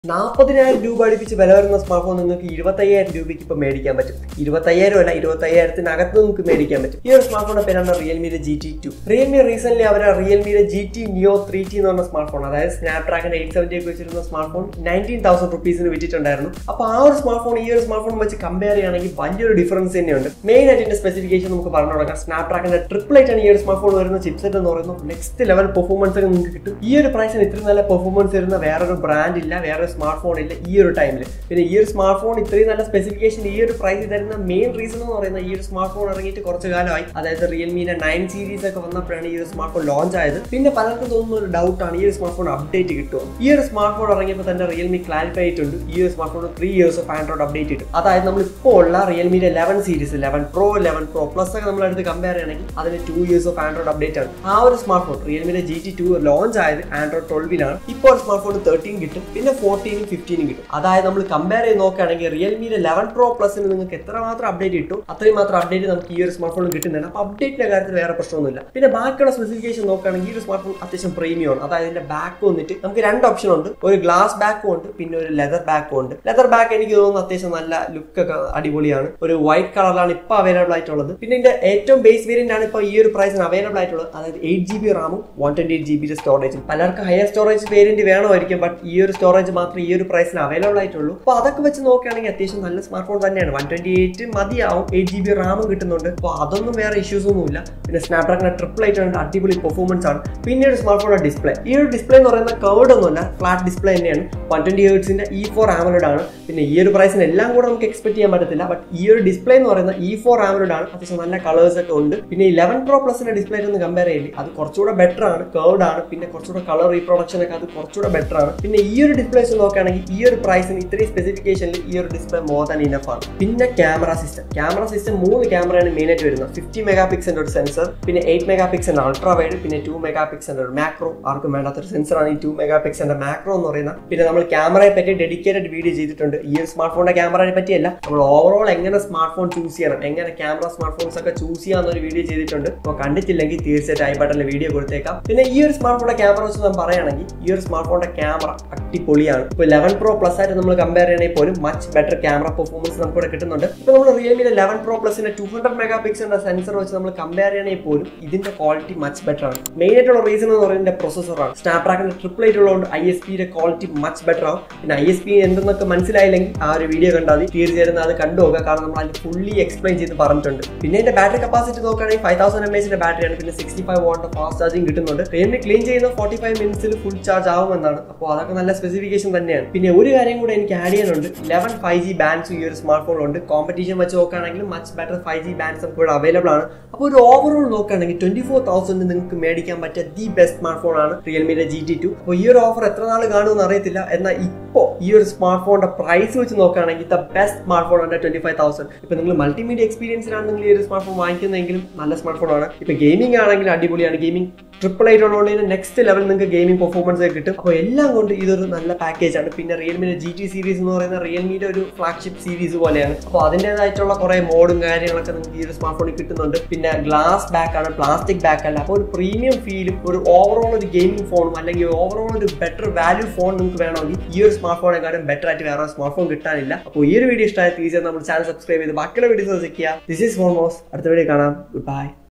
നാൽപ്പതിനായിരം രൂപ അടുപ്പിച്ച് വില വരുന്ന സ്മാർട്ട് ഫോൺ നിങ്ങൾക്ക് ഇരുപത്തയ്യായിരം രൂപയ്ക്ക് ഇപ്പോൾ മേടിക്കാൻ പറ്റും ഇരുപത്തയ്യായിരം അല്ല ഇരുപത്തയ്യായിരത്തിനകത്ത് നിങ്ങൾക്ക് മേടിക്കാൻ പറ്റും ഈ ഒരു സ്മാർട്ട് ഫോണിന്റെ പേരാണ് റിയൽമിയുടെ G T two Realme recent അവർ റിയൽമിയുടെ G T neo three T എന്ന് പറഞ്ഞ സ്മാർട്ട് ഫോൺ അതായത് സ്നാപ് ഡ്രാഗൺ എയ്റ്റ് സെവൻറ്റി ഒക്കെ വെച്ചിരുന്ന സ്മാർട്ട് ഫോൺ നയൻറ്റീൻ തൗസൻഡ് റുപ്പീസിന് വിറ്റിട്ടുണ്ടായിരുന്നു അപ്പോൾ ആ ഒരു സ്മാർട്ട് ഫോൺ ഈ ഒരു സ്മാർട്ട് ഫോൺ വെച്ച് കമ്പയർ ചെയ്യുകയാണെങ്കിൽ വലിയൊരു ഡിഫറൻസ് തന്നെയുണ്ട് മെയിൻ ആയിട്ട് ഇതിന്റെ സ്പെസിഫിക്കേഷൻ നമുക്ക് പറഞ്ഞു തുടങ്ങാം സ്നാപ് ഡ്രാഗന്റെ ട്രിപ്പിൾ ആയിട്ട് ആണ് ഈ ഒരു സ്മാർട്ട് ഫോൺ വരുന്ന ചിപ്സെറ്റ് എന്ന് പറയുന്നത് നെക്സ്റ്റ് ലെവൽ പെർഫോമൻസ് ഒക്കെ നിങ്ങൾക്ക് കിട്ടും ഈ ഒരു പ്രൈസിന് ഇത്രയും നല്ല പെർഫോമൻസ് വരുന്ന വേറൊരു ബ്രാൻഡ് ഇല്ല വേറൊരു സ്മാർട്ട് ഫോൺ ഇല്ല ഈ ഒരു ടൈമിൽ പിന്നെ ഈ ഒരു സ്മാർട്ട് ഫോൺ ഇത്രയും നല്ല സ്പെസിഫിക്കേഷൻ ഈ ഒരു പ്രൈസ് തരുന്ന മെയിൻ റീസൺ എന്ന് പറയുന്നത് ഈ ഒരു സ്മാർട്ട് ഫോൺ ഇറങ്ങിയിട്ട് കുറച്ച് കാലമായി അതായത് റിയൽമിയുടെ നയൻ സീരീസ് ഒക്കെ വന്നപ്പോഴാണ് ഈ ഒരു സ്മാർട്ട് ഫോൺ ലോഞ്ച് ആയത് പിന്നെ പലർക്കും തോന്നുന്ന ഒരു ഡൗട്ടാണ് ഈ ഒരു സ്മാർട്ട് ഫോൺ അപ്ഡേറ്റ് കിട്ടുമോ ഈ ഒരു സ്മാർട്ട് ഫോൺ ഇറങ്ങിയപ്പോൾ തന്നെ റിയൽമി ക്ലാരിഫൈ ആയിട്ടുണ്ട് ഈ ഒരു smart phone three years of Android update കിട്ടും അതായത് നമ്മൾ ഇപ്പോൾ ഉള്ള റിയൽമിയുടെ eleven series eleven pro eleven pro plus ഒക്കെ നമ്മൾ എടുത്ത് കമ്പയർ ചെയ്യണമെങ്കിൽ അതിന് two years of Android update ആണ് ആ ഒരു സ്മാർട്ട് ഫോൺ റിയൽമിയുടെ ജി ടി ടു ലോഞ്ച് ആയത് ആൻഡ്രോയിഡ് ട്വൽവിലാണ് ഇപ്പോൾ സ്മാർട്ട് ഫോൺ തേർട്ടീൻ കിട്ടും പിന്നെ ഫോർട്ടീനും ഫിഫ്റ്റീനും കിട്ടും അതായത് നമ്മൾ കമ്പയർ ചെയ്ത് നോക്കുകയാണെങ്കിൽ റിയൽമിയുടെ ലെവൻ പ്രോ പ്ലസിന് നിങ്ങൾക്ക് എത്രമാത്രം അപ്ഡേറ്റ് കിട്ടും അത്രയും മാത്രം അപ്ഡേറ്റ് നമുക്ക് ഈ ഒരു സ്മാർട്ട് ഫോൺ കിട്ടുന്നതാണ് അപ്പോൾ അപ്ഡേറ്റിന്റെ കാര്യത്തിൽ വേറെ പ്രശ്നമൊന്നുമില്ല പിന്നെ ബാക്കിയുള്ള സ്പെസിഫിക്കേഷൻ നോക്കുകയാണെങ്കിൽ ഈ ഒരു സ്മാർട്ട് ഫോൺ അത്യാവശ്യം പ്രീമിയം ആണ് അതായത് ഇതിന്റെ ബാക്ക് വന്നിട്ട് നമുക്ക് രണ്ട് ഓപ്ഷൻ ഉണ്ട് ഒരു ഗ്ലാസ് ബാക്കും ഉണ്ട് പിന്നെ ഒരു ലെതർ ബാക്കും ഉണ്ട് ലെതർ ബാക്ക് എനിക്ക് തോന്നുന്നു അത്യാവശ്യം നല്ല ലുക്ക് ഒക്കെ അടിപൊളിയാണ് ഒരു വൈറ്റ് കളറിലാണ് ഇപ്പോൾ അവൈലബിൾ ആയിട്ടുള്ളത് പിന്നെ ഇതിന്റെ ഏറ്റവും ബേസ് വേരിയന്റ് ആണ് ഇപ്പോൾ ഈ ഒരു പ്രൈസിന് അവൈലബിൾ ആയിട്ടുള്ളത് അതായത് എയ്റ്റ് ജി ബി റാമും one twenty eight G B സ്റ്റോറേജും പലർക്കും ഹയർ സ്റ്റോറേജ് വേരിയന്റ് വേണമായിരിക്കും ബട്ട് ഈ ഒരു സ്റ്റോറേജ് മാത്രമേ ഈ ഒരു പ്രൈസിന് അവൈലബിൾ ആയിട്ടുള്ളൂ അപ്പോൾ അതൊക്കെ വെച്ച് നോക്കുകയാണെങ്കിൽ അത്യാവശ്യം നല്ല സ്മാർട്ട് ഫോൺ തന്നെയാണ് വൺ ട്വന്റി എയ്റ്റ് മതിയാവും എയ്റ്റ് ജി ബി റാമും കിട്ടുന്നുണ്ട് അപ്പോൾ അതൊന്നും വേറെ ഇഷ്യൂസ് ഒന്നുമില്ല പിന്നെ സ്നാപ്ഡ്രാഗൺ ട്രിപ്പിൾ ആയിട്ട് ഉണ്ട് അടിപൊളി പെർഫോമൻസ് ആണ് പിന്നെ ഒരു സ്മാർട്ട് ഫോണിന്റെ ഡിസ്പ്ലേ ഈ ഒരു ഡിസ്പ്ലേ എന്ന് പറയുന്ന കവേർഡ് ഒന്നുമല്ല ഫ്ലാറ്റ് ഡിസ്പ്ലേ തന്നെയാണ് വൺ ട്വന്റി ഹേർട്സിന്റെ ഇ ഫോർ ആമലോഡ് ആണ് പിന്നെ ഈ ഒരു പ്രൈസിന് എല്ലാം കൂടെ നമുക്ക് എക്സ്പെക്ട് ചെയ്യാൻ പറ്റത്തില്ല ബട്ട് ഈ ഒരു ഡിസ്പ്ലേ എന്ന് പറയുന്ന ഇ ഫോർ ആമലോഡ് ആണ് അത്യാവശ്യം നല്ല കളേഴ്സ് ഒക്കെ ഉണ്ട് പിന്നെ ഇലവൻ പ്രോ പ്ലസിന്റെ ഡിസ്പ്ലേ ഒന്ന് കമ്പയർ ചെയ്യില്ല അത് കുറച്ചുകൂടെ ബെറ്റർ ആണ് കർവ്ഡ് ആണ് പിന്നെ കുറച്ചുകൂടെ കളർ റീപ്രൊഡക്ഷൻ ഒക്കെ അത് കുറച്ചുകൂടെ ബെറ്റർ ആണ് പിന്നെ ഈ ഒരു ഡിസ്പ്ലേസ് നോക്കുകയാണെങ്കിൽ ഈ ഒരു പ്രൈസിന് ഇത്രയും സ്പെസിഫിക്കേഷനിൽ ഈ ഒരു ഡിസ്പ്ലേ മോർ ദാൻ ഇനഫ് ആണ് പിന്നെ ക്യാമറ സിസ്റ്റം ക്യാമറ സിസ്റ്റം മൂന്ന് ക്യാമറയാണ് മെയിൻ ആയിട്ട് വരുന്നത് ഫിഫ്റ്റി മെഗാ പിക്സലിന്റെ ഒരു സെൻസർ പിന്നെ എയ്റ്റ് മെഗാ പിക്സലിന്റെ അൾട്രാ വൈഡ് പിന്നെ ടു മെഗാ പിക്സലിന്റെ ഒരു മാക്രോ ആർക്കും വേണ്ടാത്തൊരു സെൻസറാണ് ഈ ടു മെഗാ പിക്സലിന്റെ മാക്രോ എന്ന് പറയുന്നത് പിന്നെ നമ്മൾ ക്യാമറയെ പറ്റി ഡെഡിക്കേറ്റഡ് വീഡിയോ ചെയ്തിട്ടുണ്ട് ഈ ഒരു സ്മാർട്ട് ഫോണിന്റെ ക്യാമറയെ പറ്റിയല്ല നമ്മൾ ഓവറോൾ എങ്ങനെ സ്മാർട്ട് ഫോൺ ചൂസ് ചെയ്യണം എങ്ങനെ ക്യാമറ സ്മാർട്ട് ഫോൺസ് ഒക്കെ ചൂസ് ചെയ്യാമെന്ന ഒരു വീഡിയോ ചെയ്തിട്ടുണ്ട് അപ്പോൾ കണ്ടിട്ടില്ലെങ്കിൽ തീർച്ചയായിട്ടും ഐ ബട്ടണിൽ വീഡിയോ കൊടുത്തേക്കാം പിന്നെ ഈ ഒരു സ്മാർട്ട് ഫോണിന്റെ ക്യാമറ വെച്ച് ഞാൻ പറയുകയാണെങ്കിൽ ഈ ഒരു സ്മാർട്ട് ഫോണിന്റെ ക്യാമറ അടിപൊളിയാണ് ഇപ്പോൾ ലെവൻ പ്രോ പ്ലസ് ആയിട്ട് നമ്മൾ കമ്പയർ ചെയ്യണമെങ്കിൽ പോലും മച്ച് ബെറ്റർ ക്യാമറ പെർഫോമൻസ് നമുക്ക് ഇവിടെ കിട്ടുന്നുണ്ട് ഇപ്പോൾ നമ്മൾ റിയൽമിയുടെ ലെവൻ പ്രോ പ്ലസിന്റെ ടു ഹൺഡ്രഡ് മെഗാ പിക്സലിന്റെ സെൻസർ വെച്ച് നമ്മൾ കമ്പയർ ചെയ്യണമെങ്കിൽ പോലും ഇതിന്റെ ക്വാളിറ്റി മച്ച് ബെറ്റർ ആണ് മെയിൻ ആയിട്ടുള്ള റീസൺ എന്ന് പറയുന്നത് പ്രൊസസ്സറാണ് സ്നാപ്ഡ്രാഗൺ ട്രിപ്പിൾ എയ്റ്റ് ഉള്ളതുകൊണ്ട് ഐ എസ് പിയുടെ ക്വാളിറ്റി മച്ച് ബെറ്റർ ആവും പിന്നെ ഐ എസ് പി എന്തെന്നൊക്കെ മനസ്സിലായില്ലെങ്കിൽ ആ ഒരു വീഡിയോ കണ്ടാൽ മതി തീർച്ചയായിട്ടും അത് കണ്ടുപോകുക കാരണം നമ്മൾ അതിൽ ഫുള്ളി എക്സ്പ്ലെയിൻ ചെയ്ത് പറഞ്ഞിട്ടുണ്ട് പിന്നെ ഇതിന്റെ ബാറ്ററി കപ്പാസിറ്റി നോക്കുകയാണെങ്കിൽ ഫൈവ് തൗസൻഡ് എം എച്ചിന്റെ ബാറ്ററിയാണ് പിന്നെ sixty five watt fast charging കിട്ടുന്നുണ്ട് റിയൽമി ക്ലീൻ ചെയ്യുന്ന ഫോർട്ടി ഫൈവ് മിനിറ്റ്സിൽ ഫുൾ ചാർജ് ആവുമെന്നാണ് അപ്പോൾ അതൊക്കെ നല്ല സ്പെസിഫിക്കേഷൻ തന്നെയാണ് പിന്നെ ഒരു കാര്യം കൂടെ എനിക്ക് ആഡ് ചെയ്യാനുണ്ട് ലെവൻ ഫൈവ് ജി ബാൻഡ്സ് ഈ ഒരു സ്മാർട്ട് ഫോണിലുണ്ട് കോമ്പറ്റീഷൻ വെച്ച് നോക്കുകയാണെങ്കിൽ much better five G bands നമുക്ക് ഇവിടെ അവൈലബിൾ ആണ് അപ്പോൾ ഒരു ഓവറോൾ നോക്കുകയാണെങ്കിൽ ട്വന്റി ഫോർ തൗസൻഡ് നിങ്ങൾക്ക് മേടിക്കാൻ പറ്റിയ ദി ബെസ്റ്റ് സ്മാർട്ട് ഫോൺ ആണ് റിയൽമിയുടെ ജി ടി ടു അപ്പോൾ ഈ ഒരു ഓഫർ എത്ര നാൾ കാണുമെന്ന് അറിയത്തില്ല എന്നാൽ ഇപ്പോൾ ഈ ഒരു സ്മാർട്ട് ഫോണിന്റെ പ്രൈസ് വെച്ച് നോക്കുകയാണെങ്കിൽ ദ ബെസ്റ്റ് സ്മാർട്ട് ഫോൺ ഉണ്ട് ട്വന്റി ഫൈവ് തൗസൻഡ് ഇപ്പോൾ നിങ്ങൾ മൾട്ടിമീഡിയ എക്സ്പീരിയൻസിനാണ് നിങ്ങൾ ഈ ഒരു സ്മാർട്ട് ഫോൺ വാങ്ങിക്കുന്നതെങ്കിലും നല്ല സ്മാർട്ട് ഫോൺ ആണ് ഇപ്പോൾ ഗെയിമിംഗ് ആണെങ്കിൽ അടിപൊളിയാണ് ഗെയിമിംഗ് ട്രിപ്പിൾ എയ്റ്റ് ഉള്ളതുകൊണ്ട് നെക്സ്റ്റ് ലെവൽ നിങ്ങൾക്ക് ഗെയിമിംഗ് പെർഫോമൻസ് ഒക്കെ കിട്ടും അപ്പോൾ എല്ലാം കൊണ്ട് ഇതൊരു നല്ല പാക്കേജ് ആണ് പിന്നെ റിയൽമിയുടെ ജി ടി സീരീസ് എന്ന് പറയുന്ന റിയൽമിയുടെ ഒരു ഫ്ലാഗ്ഷിപ്പ് സീരീസ് പോലെയാണ് അപ്പോൾ അതിൻ്റെതായിട്ടുള്ള കുറേ മോഡും കാര്യങ്ങളൊക്കെ നിങ്ങൾക്ക് ഈ ഒരു സ്മാർട്ട് ഫോണിൽ കിട്ടുന്നുണ്ട് പിന്നെ ഗ്ലാസ് ബാക്ക് ആണ് പ്ലാസ്റ്റിക് ബാക്ക് അല്ല അപ്പോൾ ഒരു പ്രീമിയം ഫീലും ഒരു ഓവറോൾ ഒരു ഗെയിമിംഗ് ഫോണും അല്ലെങ്കിൽ ഓവറോൾ ഒരു ബെറ്റർ വാല്യൂ ഫോൺ നിങ്ങൾക്ക് വേണമെങ്കിൽ ഈ ഒരു സ്മാർട്ട് ഫോണേക്കാളും ബെറ്റർ ആയിട്ട് വേറെ സ്മാർട്ട് ഫോൺ കിട്ടാനില്ല അപ്പോൾ ഈ ഒരു വീഡിയോ ഇഷ്ടമായ തീർച്ചയായും നമ്മുടെ ചാനൽ സബ്സ്ക്രൈബ് ചെയ്ത് ബാക്കിയുള്ള വീഡിയോസ് ചെയ്യുക ദിസ് ഈസ് ഫോൺ മോസ് അടുത്ത വീഡിയോ കാണാം ഗുഡ് ബൈ